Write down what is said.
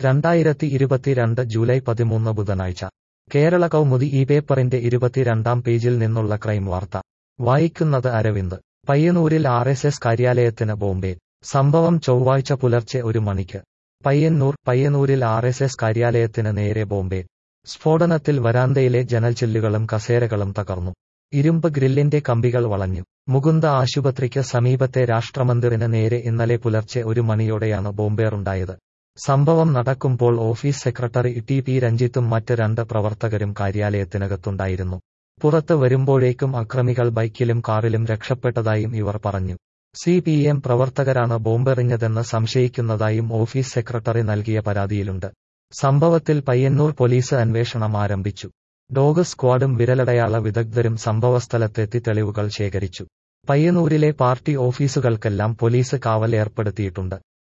രണ്ടായിരത്തി ഇരുപത്തിരണ്ട് ജൂലൈ പതിമൂന്ന് ബുധനാഴ്ച കേരള കൗമുദി ഈ പേപ്പറിന്റെ ഇരുപത്തിരണ്ടാം പേജിൽ നിന്നുള്ള ക്രൈം വാർത്ത വായിക്കുന്നത് അരവിന്ദ് പയ്യന്നൂരിൽ ആർ എസ് എസ് കാര്യാലയത്തിന് ബോംബേൽ സംഭവം ചൊവ്വാഴ്ച പുലർച്ചെ ഒരു മണിക്ക് പയ്യന്നൂർ പയ്യന്നൂരിൽ ആർ എസ് എസ് കാര്യാലയത്തിന് നേരെ ബോംബേൽ സ്ഫോടനത്തിൽ വരാന്തയിലെ ജനൽച്ചില്ലുകളും കസേരകളും തകർന്നു ഇരുമ്പ് ഗ്രില്ലിന്റെ കമ്പികൾ വളഞ്ഞു മുകുന്ദ ആശുപത്രിക്ക് സമീപത്തെ രാഷ്ട്രമന്ദിറിന് നേരെ ഇന്നലെ പുലർച്ചെ ഒരു മണിയോടെയാണ് ബോംബേറുണ്ടായത് സംഭവം നടക്കുമ്പോൾ ഓഫീസ് സെക്രട്ടറി ടി പി രഞ്ജിത്തും മറ്റ് രണ്ട് പ്രവർത്തകരും കാര്യാലയത്തിനകത്തുണ്ടായിരുന്നു പുറത്ത് വരുമ്പോഴേക്കും അക്രമികൾ ബൈക്കിലും കാറിലും രക്ഷപ്പെട്ടതായും ഇവർ പറഞ്ഞു സി പി എം പ്രവർത്തകരാണ് ബോംബെറിഞ്ഞതെന്ന് സംശയിക്കുന്നതായും ഓഫീസ് സെക്രട്ടറി നൽകിയ പരാതിയിലുണ്ട് സംഭവത്തിൽ പയ്യന്നൂർ പോലീസ് അന്വേഷണം ആരംഭിച്ചു ഡോഗ് സ്ക്വാഡും വിരലടയാള വിദഗ്ധരും സംഭവസ്ഥലത്തെത്തി തെളിവുകൾ ശേഖരിച്ചു പയ്യന്നൂരിലെ പാർട്ടി ഓഫീസുകൾക്കെല്ലാം പോലീസ് കാവൽ ഏർപ്പെടുത്തിയിട്ടുണ്ട്